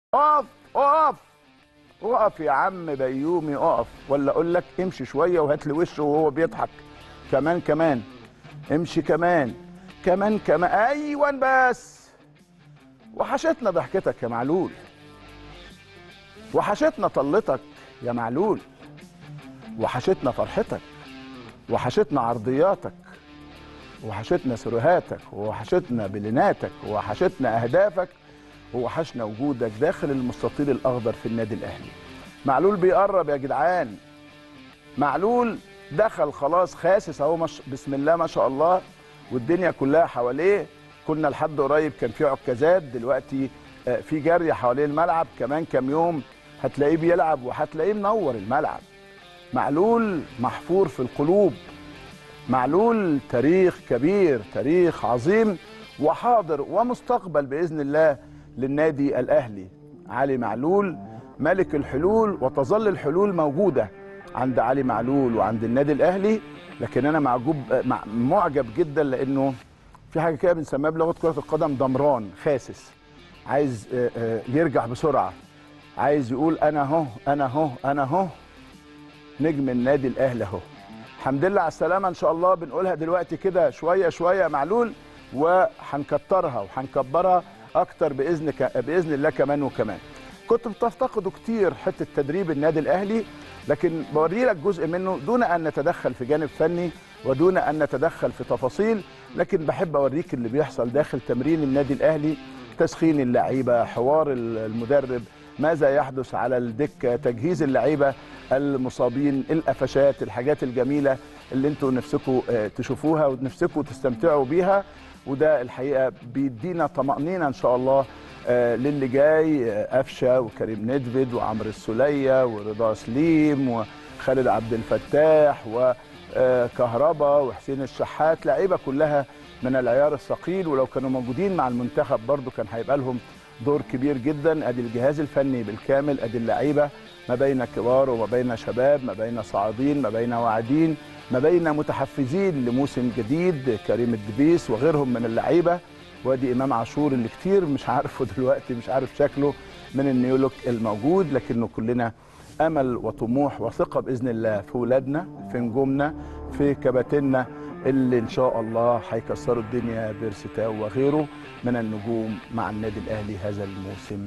اقف اقف اقف يا عم بيومي اقف ولا اقول لك امشي شويه وهات لي وشه وهو بيضحك كمان كمان امشي كمان كمان كمان ايوه بس وحشتنا ضحكتك يا معلول وحشتنا طلتك يا معلول وحشتنا فرحتك وحشتنا عرضياتك وحشتنا سروهاتك وحشتنا بليناتك وحشتنا اهدافك ووحشنا وجودك داخل المستطيل الاخضر في النادي الاهلي معلول بيقرب يا جدعان معلول دخل خلاص خاسس اهو مش بسم الله ما شاء الله والدنيا كلها حواليه كنا لحد قريب كان في عكازات دلوقتي آه، في جري حوالين الملعب كمان كام يوم هتلاقيه بيلعب وهتلاقيه منور الملعب معلول محفور في القلوب معلول تاريخ كبير تاريخ عظيم وحاضر ومستقبل باذن الله للنادي الاهلي علي معلول ملك الحلول وتظل الحلول موجوده عند علي معلول وعند النادي الاهلي لكن انا معجوب مع- معجب جدا لانه في حاجه كده بنسميها بلغه كره القدم ضمران خاسس عايز آه، آه، يرجع بسرعه عايز يقول انا اهو انا اهو انا اهو نجم النادي الاهلي اهو الحمد لله على السلامه ان شاء الله بنقولها دلوقتي كده شويه شويه معلول وهنكترها وهنكبرها اكتر باذن ك... باذن الله كمان وكمان كنت بتفتقدوا كتير حته تدريب النادي الاهلي لكن بوري لك جزء منه دون ان نتدخل في جانب فني ودون ان نتدخل في تفاصيل لكن بحب اوريك اللي بيحصل داخل تمرين النادي الاهلي تسخين اللعيبه حوار المدرب ماذا يحدث على الدكه تجهيز اللعيبه المصابين القفشات الحاجات الجميله اللي انتوا نفسكم آه، تشوفوها ونفسكم تستمتعوا بيها وده الحقيقه بيدينا طمانينه ان شاء الله آه، للي جاي آه، قفشه وكريم ندفد وعمرو السوليه ورضا سليم وخالد عبد الفتاح وكهربا وحسين الشحات لعيبه كلها من العيار الثقيل ولو كانوا موجودين مع المنتخب برضو كان هيبقى لهم دور كبير جدا ادي الجهاز الفني بالكامل ادي اللعيبه ما بين كبار وما بين شباب ما بين صاعدين ما بين واعدين ما بين متحفزين لموسم جديد كريم الدبيس وغيرهم من اللعيبه وادي امام عاشور اللي كتير مش عارفه دلوقتي مش عارف شكله من النيولوك الموجود لكنه كلنا امل وطموح وثقه باذن الله في ولادنا في نجومنا في كباتننا اللي ان شاء الله هيكسروا الدنيا بيرسي تاو وغيره من النجوم مع النادي الاهلي هذا الموسم